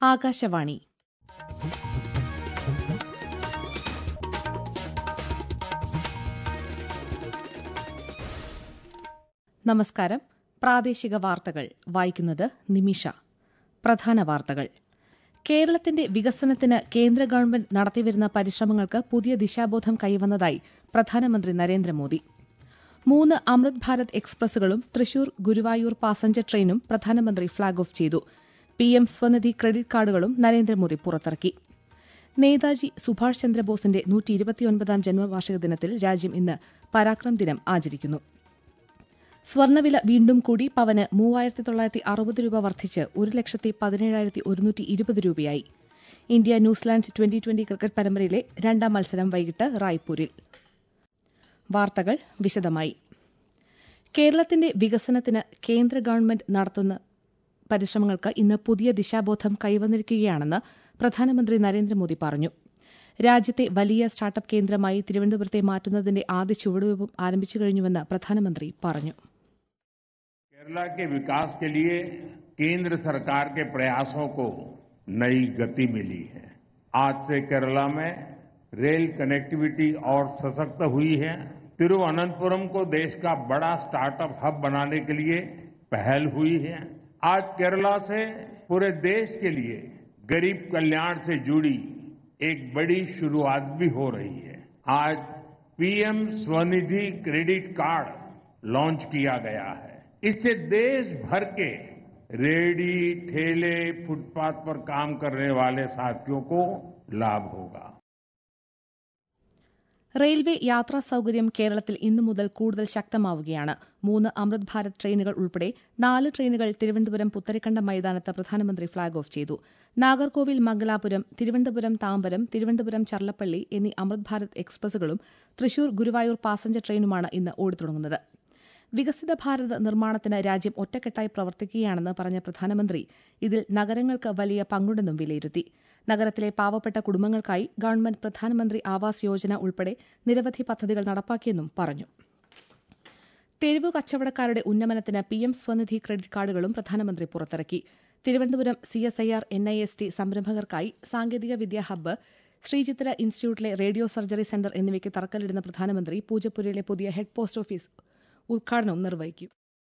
ആകാശവാണി നമസ്കാരം പ്രാദേശിക വാർത്തകൾ വായിക്കുന്നത് നിമിഷ പ്രധാന വാർത്തകൾ കേരളത്തിന്റെ വികസനത്തിന് കേന്ദ്ര ഗവൺമെന്റ് നടത്തിവരുന്ന പരിശ്രമങ്ങൾക്ക് പുതിയ ദിശാബോധം കൈവന്നതായി പ്രധാനമന്ത്രി നരേന്ദ്രമോദി മൂന്ന് അമൃത് ഭാരത് എക്സ്പ്രസുകളും തൃശൂർ ഗുരുവായൂർ പാസഞ്ചർ ട്രെയിനും പ്രധാനമന്ത്രി ഫ്ളാഗ് ഓഫ് ചെയ്തു പിഎം സ്വനിധി ക്രെഡിറ്റ് കാർഡുകളും നരേന്ദ്രമോദി പുറത്തിറക്കി നേതാജി സുഭാഷ് ചന്ദ്രബോസിന്റെ നൂറ്റി ഇരുപത്തിയൊൻപതാം ജന്മവാർഷിക ദിനത്തിൽ രാജ്യം ഇന്ന് പരാക്രം ദിനം ആചരിക്കുന്നു സ്വർണ്ണവില വീണ്ടും കൂടി പവന് മൂവായിരത്തി തൊള്ളായിരത്തി അറുപത് രൂപ വർദ്ധിച്ച് ഒരു ലക്ഷത്തി പതിനേഴായിരത്തി ഒരുന്നൂറ്റി ഇരുപത് രൂപയായി India New Zealand twenty twenty cricket പരമ്പരയിലെ രണ്ടാം മത്സരം വൈകിട്ട് റായ്പൂരിൽ വാർത്തകൾ വിശദമായി കേരളത്തിന്റെ വികസനത്തിന് കേന്ദ്ര ഗവൺമെന്റ് നടത്തുന്ന പരിശ്രമങ്ങൾക്ക് ഇന്ന് പുതിയ ദിശാബോധം കൈവന്നിരിക്കുകയാണെന്ന് പ്രധാനമന്ത്രി നരേന്ദ്രമോദി പറഞ്ഞു രാജ്യത്തെ വലിയ സ്റ്റാർട്ടപ്പ് കേന്ദ്രമായി തിരുവനന്തപുരത്തെ മാറ്റുന്നതിന്റെ ആദ്യ ചുവടുവയ്പും ആരംഭിച്ചു കഴിഞ്ഞുവെന്ന് പ്രധാനമന്ത്രി പറഞ്ഞു केरला के विकास के लिए केंद्र सरकार के प्रयासों को नई गति मिली है आज से केरला में रेल कनेक्टिविटी और सशक्त हुई है तिरुवनंतपुरम को देश का बड़ा स्टार्टअप हब बनाने के लिए पहल हुई है आज केरला से पूरे देश के लिए गरीब कल्याण से जुड़ी एक बड़ी शुरुआत भी हो रही है आज PM Svanidhi credit card launch किया गया है इससे देश भर के रेडी ठेले फुटपाथ पर काम करने वाले साथियों को लाभ होगा റെയിൽവേ യാത്രാ സൌകര്യം കേരളത്തിൽ ഇന്നു മുതൽ കൂടുതൽ ശക്തമാവുകയാണ് മൂന്ന് അമൃത് ഭാരത് ട്രെയിനുകൾ ഉൾപ്പെടെ നാല് ട്രെയിനുകൾ തിരുവനന്തപുരം പുത്തരിക്കണ്ട മൈതാനത്ത് പ്രധാനമന്ത്രി ഫ്ളാഗ് ഓഫ് ചെയ്തു നാഗർകോവിൽ മംഗലാപുരം തിരുവനന്തപുരം താമ്പരം തിരുവനന്തപുരം ചർലപ്പള്ളി എന്നീ അമൃത് ഭാരത് എക്സ്പ്രസുകളും തൃശൂർ ഗുരുവായൂർ പാസഞ്ചർ ട്രെയിനുമാണ് ഇന്ന് ഓടിത്തുടങ്ങുന്നത് വികസിത ഭാരത് നിർമ്മാണത്തിന് രാജ്യം ഒറ്റക്കെട്ടായി പ്രവർത്തിക്കുകയാണെന്ന് പറഞ്ഞ പ്രധാനമന്ത്രി ഇതിൽ നഗരങ്ങൾക്ക് വലിയ പങ്കുണ്ടെന്നും വിലയിരുത്തി നഗരത്തിലെ പാവപ്പെട്ട കുടുംബങ്ങൾക്കായി ഗവൺമെന്റ് പ്രധാനമന്ത്രി ആവാസ് യോജന ഉൾപ്പെടെ നിരവധി പദ്ധതികൾ നടപ്പാക്കിയെന്നും പറഞ്ഞു തെരുവു കച്ചവടക്കാരുടെ ഉന്നമനത്തിന് പിഎം സ്വനിധി ക്രെഡിറ്റ് കാർഡുകളും പ്രധാനമന്ത്രി പുറത്തിറക്കി തിരുവനന്തപുരം സിഎസ്ഐആർ എൻഐഎസ് ടി സംരംഭകർക്കായി സാങ്കേതിക വിദ്യാ ഹബ്ബ് ശ്രീചിത്ര ഇൻസ്റ്റിറ്റ്യൂട്ടിലെ റേഡിയോ സർജറി സെന്റർ എന്നിവയ്ക്ക് തറക്കല്ലിടുന്ന പ്രധാനമന്ത്രി പൂജപ്പുരയിലെ പുതിയ ഹെഡ് പോസ്റ്റ് ഓഫീസ് ഉദ്ഘാടനവും നിർവഹിക്കും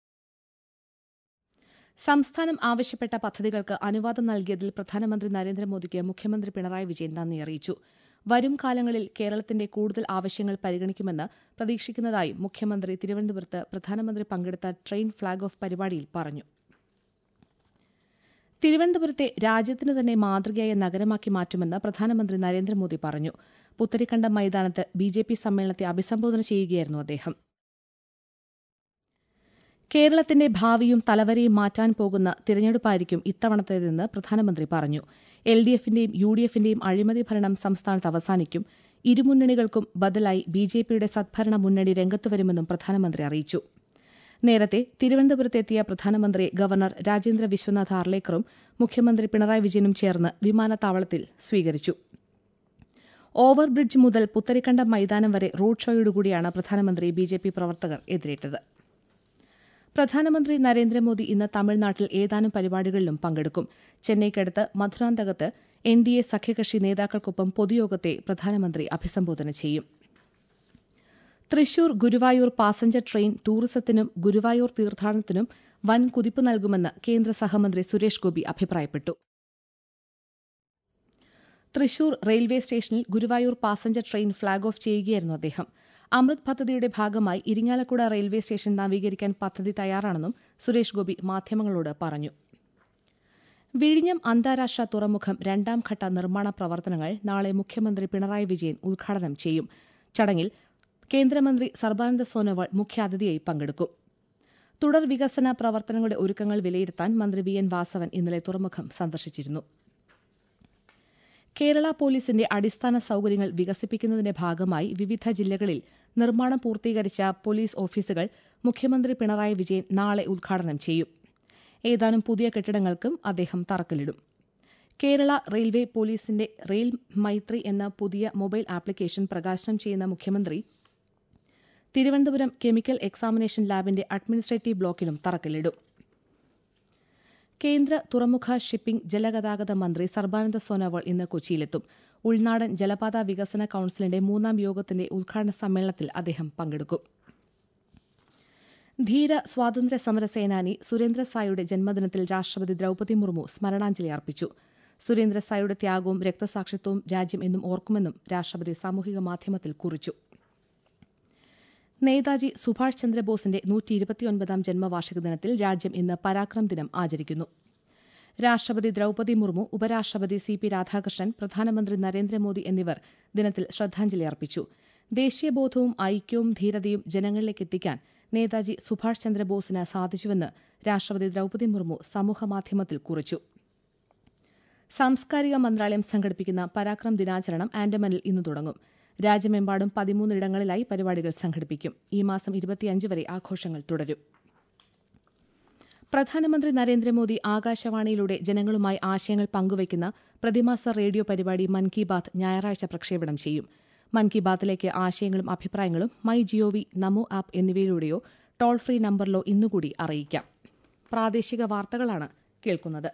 സംസ്ഥാനം ആവശ്യപ്പെട്ട പദ്ധതികൾക്ക് അനുവാദം നൽകിയതിൽ പ്രധാനമന്ത്രി നരേന്ദ്രമോദിക്ക് മുഖ്യമന്ത്രി പിണറായി വിജയൻ നന്ദി അറിയിച്ചു വരും കാലങ്ങളിൽ കേരളത്തിന്റെ കൂടുതൽ ആവശ്യങ്ങൾ പരിഗണിക്കുമെന്ന് പ്രതീക്ഷിക്കുന്നതായും മുഖ്യമന്ത്രി തിരുവനന്തപുരത്ത് പ്രധാനമന്ത്രി പങ്കെടുത്ത ട്രെയിൻ ഫ്ളാഗ് ഓഫ് പരിപാടിയിൽ പറഞ്ഞു തിരുവനന്തപുരത്തെ രാജ്യത്തിനു തന്നെ മാതൃകയായ നഗരമാക്കി മാറ്റുമെന്ന് പ്രധാനമന്ത്രി നരേന്ദ്രമോദി പറഞ്ഞു പുത്തരിക്കണ്ടം മൈതാനത്ത് ബിജെപി സമ്മേളനത്തെ അഭിസംബോധന ചെയ്യുകയായിരുന്നു അദ്ദേഹം കേരളത്തിന്റെ ഭാവിയും തലവരെയും മാറ്റാൻ പോകുന്ന തിരഞ്ഞെടുപ്പായിരിക്കും ഇത്തവണത്തേതെന്ന് പ്രധാനമന്ത്രി പറഞ്ഞു എൽ ഡി എഫിന്റെയും യു ഡി എഫിന്റെയും അഴിമതി ഭരണം സംസ്ഥാനത്ത് അവസാനിക്കും ഇരുമുന്നണികൾക്കും ബദലായി ബി ജെ പിയുടെ സദ്ഭരണ മുന്നണി രംഗത്ത് വരുമെന്നും പ്രധാനമന്ത്രി അറിയിച്ചു നേരത്തെ തിരുവനന്തപുരത്തെത്തിയ പ്രധാനമന്ത്രി ഗവർണർ രാജേന്ദ്ര വിശ്വനാഥ് ആർലേക്കറും മുഖ്യമന്ത്രി പിണറായി വിജയനും ചേർന്ന് വിമാനത്താവളത്തിൽ സ്വീകരിച്ചു ഓവർബ്രിഡ്ജ് മുതൽ പുത്തരിക്കണ്ടം മൈതാനം വരെ റോഡ് ഷോയോടുകൂടിയാണ് പ്രധാനമന്ത്രി ബി ജെ പി പ്രവർത്തകർ എതിരേറ്റത് പ്രധാനമന്ത്രി നരേന്ദ്രമോദി ഇന്ന് തമിഴ്നാട്ടിൽ ഏതാനും പരിപാടികളിലും പങ്കെടുക്കും ചെന്നൈക്കടുത്ത് മധുരാന്തകത്ത് എൻ ഡി എ സഖ്യകക്ഷി നേതാക്കൾക്കൊപ്പം പൊതുയോഗത്തെ പ്രധാനമന്ത്രി അഭിസംബോധന ചെയ്യും തൃശൂർ ഗുരുവായൂർ പാസഞ്ചർ ട്രെയിൻ ടൂറിസത്തിനും ഗുരുവായൂർ തീർത്ഥാടനത്തിനും വൻ കുതിപ്പ് നൽകുമെന്ന് കേന്ദ്ര സഹമന്ത്രി സുരേഷ് ഗോപി അഭിപ്രായപ്പെട്ടു തൃശൂർ റെയിൽവേ സ്റ്റേഷനിൽ Guruvayur passenger train flag off ചെയ്യുകയായിരുന്നു അദ്ദേഹം അമൃത് പദ്ധതിയുടെ ഭാഗമായി ഇരിങ്ങാലക്കുട റെയിൽവേ സ്റ്റേഷൻ നവീകരിക്കാൻ പദ്ധതി തയ്യാറാണെന്നും സുരേഷ് ഗോപി മാധ്യമങ്ങളോട് പറഞ്ഞു വിഴിഞ്ഞം അന്താരാഷ്ട്ര തുറമുഖം രണ്ടാം ഘട്ട നിർമ്മാണ പ്രവർത്തനങ്ങൾ നാളെ മുഖ്യമന്ത്രി പിണറായി വിജയൻ ഉദ്ഘാടനം ചെയ്യും ചടങ്ങിൽ കേന്ദ്രമന്ത്രി സർബാനന്ദ സോനോവാൾ മുഖ്യാതിഥിയായി പങ്കെടുക്കും തുടർ വികസന പ്രവർത്തനങ്ങളുടെ ഒരുക്കങ്ങൾ വിലയിരുത്താൻ മന്ത്രി വി എൻ വാസവൻ ഇന്നലെ തുറമുഖം സന്ദർശിച്ചിരുന്നു കേരള പോലീസിന്റെ അടിസ്ഥാന സൌകര്യങ്ങൾ വികസിപ്പിക്കുന്നതിന്റെ ഭാഗമായി വിവിധ ജില്ലകളിൽ നിർമ്മാണം പൂർത്തീകരിച്ച പോലീസ് ഓഫീസുകൾ മുഖ്യമന്ത്രി പിണറായി വിജയൻ നാളെ ഉദ്ഘാടനം ചെയ്യും ഏതാനും പുതിയ കെട്ടിടങ്ങൾക്കും അദ്ദേഹം തറക്കല്ലിടും കേരള റെയിൽവേ പോലീസിന്റെ റെയിൽ മൈത്രി എന്ന പുതിയ മൊബൈൽ ആപ്ലിക്കേഷൻ പ്രകാശനം ചെയ്യുന്ന മുഖ്യമന്ത്രി തിരുവനന്തപുരം കെമിക്കൽ എക്സാമിനേഷൻ ലാബിന്റെ അഡ്മിനിസ്ട്രേറ്റീവ് ബ്ലോക്കിനും തറക്കല്ലിടും കേന്ദ്ര തുറമുഖ ഷിപ്പിംഗ് ജലഗതാഗത മന്ത്രി സർബാനന്ദ സോനോവാൾ ഇന്ന് കൊച്ചിയിലെത്തും ഉൾനാടൻ ജലപാത വികസന കൌൺസിലിന്റെ മൂന്നാം യോഗത്തിന്റെ ഉദ്ഘാടന സമ്മേളനത്തിൽ അദ്ദേഹം പങ്കെടുക്കും ധീര സ്വാതന്ത്ര്യ സമര സേനാനി സുരേന്ദ്ര സായിയുടെ ജന്മദിനത്തിൽ രാഷ്ട്രപതി ദ്രൌപദി മുർമു സ്മരണാഞ്ജലി അർപ്പിച്ചു സുരേന്ദ്ര സായിയുടെ ത്യാഗവും രക്തസാക്ഷിത്വവും രാജ്യം എന്നും ഓർക്കുമെന്നും രാഷ്ട്രപതി സാമൂഹിക മാധ്യമത്തിൽ കുറിച്ചു നേതാജി സുഭാഷ് ചന്ദ്രബോസിന്റെ നൂറ്റി ഇരുപത്തിയൊൻപതാം ജന്മവാർഷിക ദിനത്തിൽ രാജ്യം ഇന്ന് പരാക്രം ദിനം ആചരിക്കുന്നു രാഷ്ട്രപതി ദ്രൌപദി മുർമു ഉപരാഷ്ട്രപതി സി പി രാധാകൃഷ്ണൻ പ്രധാനമന്ത്രി നരേന്ദ്രമോദി എന്നിവർ ദിനത്തിൽ ശ്രദ്ധാഞ്ജലി അർപ്പിച്ചു ദേശീയബോധവും ഐക്യവും ധീരതയും ജനങ്ങളിലേക്ക് എത്തിക്കാൻ നേതാജി സുഭാഷ് ചന്ദ്രബോസിന് സാധിച്ചുവെന്ന് രാഷ്ട്രപതി ദ്രൌപദി മുർമു സമൂഹമാധ്യമത്തിൽ കുറിച്ചു സാംസ്കാരിക മന്ത്രാലയം സംഘടിപ്പിക്കുന്ന പരാക്രം ദിനാചരണം ആൻഡമാനിൽ ഇന്ന് തുടങ്ങും രാജ്യമെമ്പാടും പതിമൂന്നിടങ്ങളിലായി പരിപാടികൾ സംഘടിപ്പിക്കും ഈ മാസം ഇരുപത്തിയഞ്ച് വരെ ആഘോഷങ്ങൾ തുടരും പ്രധാനമന്ത്രി നരേന്ദ്രമോദി ആകാശവാണിയിലൂടെ ജനങ്ങളുമായി ആശയങ്ങൾ പങ്കുവയ്ക്കുന്ന പ്രതിമാസ റേഡിയോ പരിപാടി മൻ കി ബാത്ത് ഞായറാഴ്ച പ്രക്ഷേപണം ചെയ്യും മൻ കി ബാത്തിലേക്ക് ആശയങ്ങളും അഭിപ്രായങ്ങളും മൈ ജിഒവി നമോ ആപ്പ് എന്നിവയിലൂടെയോ ടോൾ ഫ്രീ നമ്പറിലോ ഇന്നുകൂടി അറിയിക്കാം പ്രാദേശിക വാർത്തകളാണ് കേൾക്കുന്നത്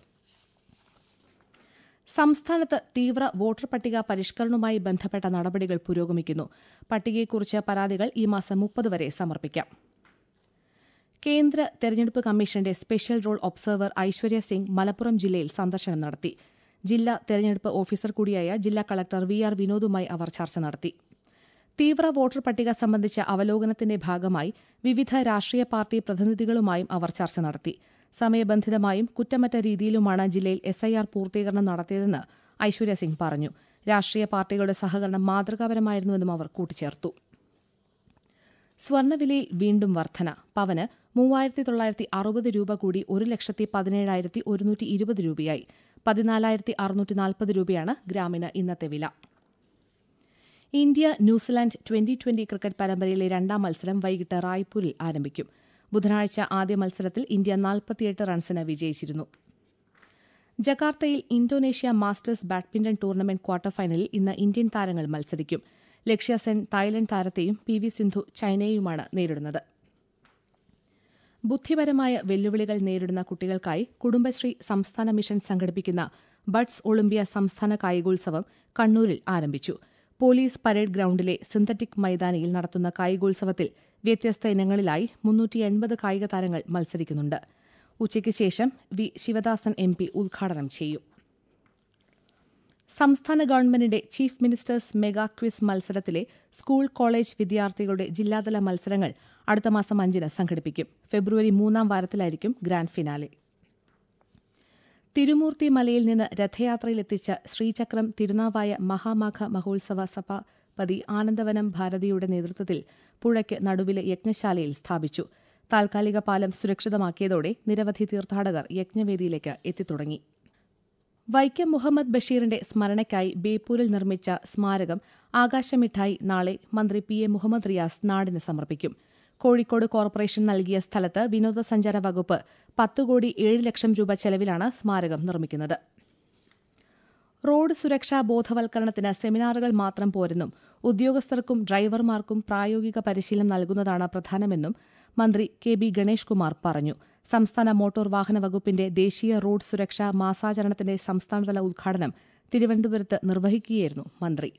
സംസ്ഥാനത്ത് തീവ്ര വോട്ടർ പട്ടിക പരിഷ്കരണവുമായി ബന്ധപ്പെട്ട നടപടികൾ പുരോഗമിക്കുന്നു പട്ടികയെക്കുറിച്ച് പരാതികൾ ഈ മാസം മുപ്പത് വരെ സമർപ്പിക്കാം കേന്ദ്ര തെരഞ്ഞെടുപ്പ് കമ്മീഷന്റെ special roll observer Aishwarya Singh Malappuram ജില്ലയിൽ സന്ദർശനം നടത്തി ജില്ലാ തെരഞ്ഞെടുപ്പ് ഓഫീസർ കൂടിയായ ജില്ലാ കളക്ടർ വി ആർ വിനോദുമായി അവർ ചർച്ച നടത്തി തീവ്ര വോട്ടർ പട്ടിക സംബന്ധിച്ച അവലോകനത്തിന്റെ ഭാഗമായി വിവിധ രാഷ്ട്രീയ പാർട്ടി പ്രതിനിധികളുമായും അവർ ചർച്ച നടത്തി സമയബന്ധിതമായും കുറ്റമറ്റ രീതിയിലുമാണ് ജില്ലയിൽ എസ്ഐആർ പൂർത്തീകരണം നടത്തിയതെന്ന് ഐശ്വര്യ സിംഗ് പറഞ്ഞു രാഷ്ട്രീയ പാർട്ടികളുടെ സഹകരണം മാതൃകാപരമായിരുന്നുവെന്നും അവർ കൂട്ടിച്ചേർത്തു സ്വർണ്ണവിലയിൽ വീണ്ടും വർധന പവന് മൂവായിരത്തി തൊള്ളായിരത്തി അറുപത് രൂപ കൂടി ഒരു ലക്ഷത്തി പതിനേഴായിരത്തി ഒരുന്നൂറ്റി ഇരുപത് രൂപയായി പതിനാലായിരത്തി അറുന്നൂറ്റി നാൽപ്പത് രൂപയാണ് ഗ്രാമിന് ഇന്നത്തെ വില India New Zealand twenty twenty cricket പരമ്പരയിലെ രണ്ടാം മത്സരം വൈകിട്ട് റായ്പൂരിൽ ആരംഭിക്കും ബുധനാഴ്ച ആദ്യ മത്സരത്തിൽ ഇന്ത്യ നാൽപ്പത്തിയെട്ട് റൺസിന് വിജയിച്ചിരുന്നു ജക്കാർത്തയിൽ Indonesia masters badminton tournament quarter ഫൈനലിൽ ഇന്ന് ഇന്ത്യൻ താരങ്ങൾ മത്സരിക്കും ലക്ഷ്യ സെൻ തായ്ലൻഡ് താരത്തെയും പി വി സിന്ധു ചൈനയെയുമാണ് നേരിടുന്നത് ബുദ്ധിപരമായ വെല്ലുവിളികൾ നേരിടുന്ന കുട്ടികൾക്കായി കുടുംബശ്രീ സംസ്ഥാന മിഷൻ സംഘടിപ്പിക്കുന്ന ബഡ്സ് ഒളിമ്പ്യ സംസ്ഥാന കായികോത്സവം കണ്ണൂരിൽ ആരംഭിച്ചു പോലീസ് പരേഡ് ഗ്രൌണ്ടിലെ സിന്തറ്റിക് മൈതാനിയിൽ നടത്തുന്ന കായികോത്സവത്തിൽ വ്യത്യസ്ത ഇനങ്ങളിലായി മുന്നൂറ്റി എൺപത് കായിക താരങ്ങൾ മത്സരിക്കുന്നുണ്ട് ഉച്ചയ്ക്ക് ശേഷം വി ശിവദാസൻ എം പി ഉദ്ഘാടനം ചെയ്യും സംസ്ഥാന ഗവൺമെന്റിന്റെ ചീഫ് മിനിസ്റ്റേഴ്സ് മെഗാ ക്വിസ് മത്സരത്തിലെ സ്കൂൾ കോളേജ് വിദ്യാർത്ഥികളുടെ ജില്ലാതല മത്സരങ്ങൾ അടുത്ത മാസം അഞ്ചിന് സംഘടിപ്പിക്കും ഫെബ്രുവരി മൂന്നാം വാരത്തിലായിരിക്കും ഗ്രാൻഡ് ഫിനാലെ തിരുമൂർത്തി മലയിൽ നിന്ന് രഥയാത്രയിലെത്തിച്ച ശ്രീചക്രം തിരുനാവായ മഹാമാഘ മഹോത്സവ സഭാപതി ആനന്ദവനം ഭാരതിയുടെ നേതൃത്വത്തിൽ പുഴയ്ക്ക് നടുവിലെ യജ്ഞശാലയിൽ സ്ഥാപിച്ചു താൽക്കാലിക പാലം സുരക്ഷിതമാക്കിയതോടെ നിരവധി തീർത്ഥാടകർ യജ്ഞവേദിയിലേക്ക് എത്തിത്തുടങ്ങി വൈക്കം മുഹമ്മദ് ബഷീറിന്റെ സ്മരണയ്ക്കായി ബേപ്പൂരിൽ നിർമ്മിച്ച സ്മാരകം ആകാശമിഠായി നാളെ മന്ത്രി പി എ മുഹമ്മദ് റിയാസ് നാടിന് സമർപ്പിക്കും കോഴിക്കോട് കോർപ്പറേഷൻ നൽകിയ സ്ഥലത്ത് വിനോദസഞ്ചാര വകുപ്പ് പത്ത് കോടി ഏഴ് ലക്ഷം രൂപ ചെലവിലാണ് സ്മാരകം നിർമ്മിക്കുന്നത് റോഡ് സുരക്ഷാ ബോധവൽക്കരണത്തിന് സെമിനാറുകൾ മാത്രം പോരെന്നും ഉദ്യോഗസ്ഥർക്കും ഡ്രൈവർമാർക്കും പ്രായോഗിക പരിശീലനം നൽകുന്നതാണ് പ്രധാനമെന്നും മന്ത്രി കെ ബി ഗണേഷ് കുമാർ പറഞ്ഞു സംസ്ഥാന മോട്ടോർ വാഹന വകുപ്പിന്റെ ദേശീയ റോഡ് സുരക്ഷാ മാസാചരണത്തിന്റെ സംസ്ഥാനതല ഉദ്ഘാടനം തിരുവനന്തപുരത്ത് നിർവഹിക്കുകയായിരുന്നു മന്ത്രി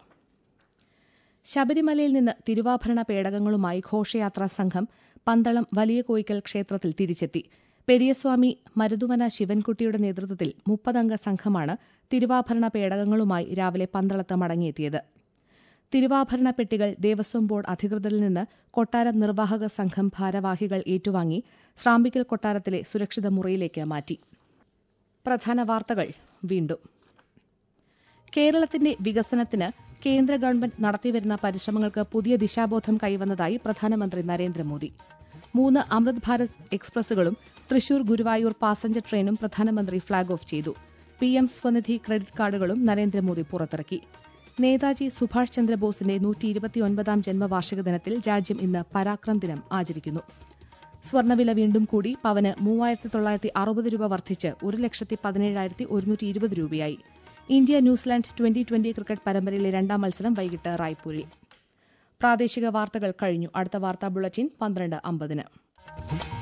ശബരിമലയിൽ നിന്ന് തിരുവാഭരണ പേടകങ്ങളുമായി ഘോഷയാത്രാ സംഘം പന്തളം വലിയ കോയിക്കൽ ക്ഷേത്രത്തിൽ തിരിച്ചെത്തി പെരിയസ്വാമി മരുതുവന ശിവൻകുട്ടിയുടെ നേതൃത്വത്തിൽ മുപ്പതംഗ സംഘമാണ് തിരുവാഭരണ പേടകങ്ങളുമായി രാവിലെ പന്തളത്ത് മടങ്ങിയെത്തിയത് തിരുവാഭരണ പെട്ടികൾ ദേവസ്വം ബോർഡ് അധികൃതരിൽ നിന്ന് കൊട്ടാരം നിർവാഹക സംഘം ഭാരവാഹികൾ ഏറ്റുവാങ്ങി ശ്രാമ്പിക്കൽ കൊട്ടാരത്തിലെ സുരക്ഷിത മുറിയിലേക്ക് മാറ്റി പ്രധാന വാർത്തകൾ വീണ്ടും കേരളത്തിന്റെ വികസനത്തിന് കേന്ദ്ര ഗവൺമെന്റ് നടത്തിവരുന്ന പരിശ്രമങ്ങൾക്ക് പുതിയ ദിശാബോധം കൈവന്നതായി പ്രധാനമന്ത്രി നരേന്ദ്രമോദി മൂന്ന് അമൃത് ഭാരത് എക്സ്പ്രസുകളും തൃശൂർ ഗുരുവായൂർ പാസഞ്ചർ ട്രെയിനും പ്രധാനമന്ത്രി ഫ്ളാഗ് ഓഫ് ചെയ്തു പി എം സ്വനിധി ക്രെഡിറ്റ് കാർഡുകളും നരേന്ദ്രമോദി പുറത്തിറക്കി നേതാജി സുഭാഷ് ചന്ദ്രബോസിന്റെ നൂറ്റി ഇരുപത്തിയൊൻപതാം ജന്മവാർഷിക ദിനത്തിൽ രാജ്യം ഇന്ന് പരാക്രം ദിനം ആചരിക്കുന്നു സ്വർണ്ണവില വീണ്ടും കൂടി പവന് മൂവായിരത്തി തൊള്ളായിരത്തി അറുപത് രൂപ വർദ്ധിച്ച് ഒരു ലക്ഷത്തി പതിനേഴായിരത്തി ഒരുന്നൂറ്റി ഇരുപത് രൂപയായി India New Zealand twenty twenty cricket പരമ്പരയിലെ രണ്ടാം മത്സരം വൈകിട്ട് റായ്പൂരിൽ പ്രാദേശിക വാർത്തകൾ കഴിഞ്ഞു അടുത്ത വാർത്താ ബുള്ളറ്റിൻ പന്ത്രണ്ട് അമ്പതിന്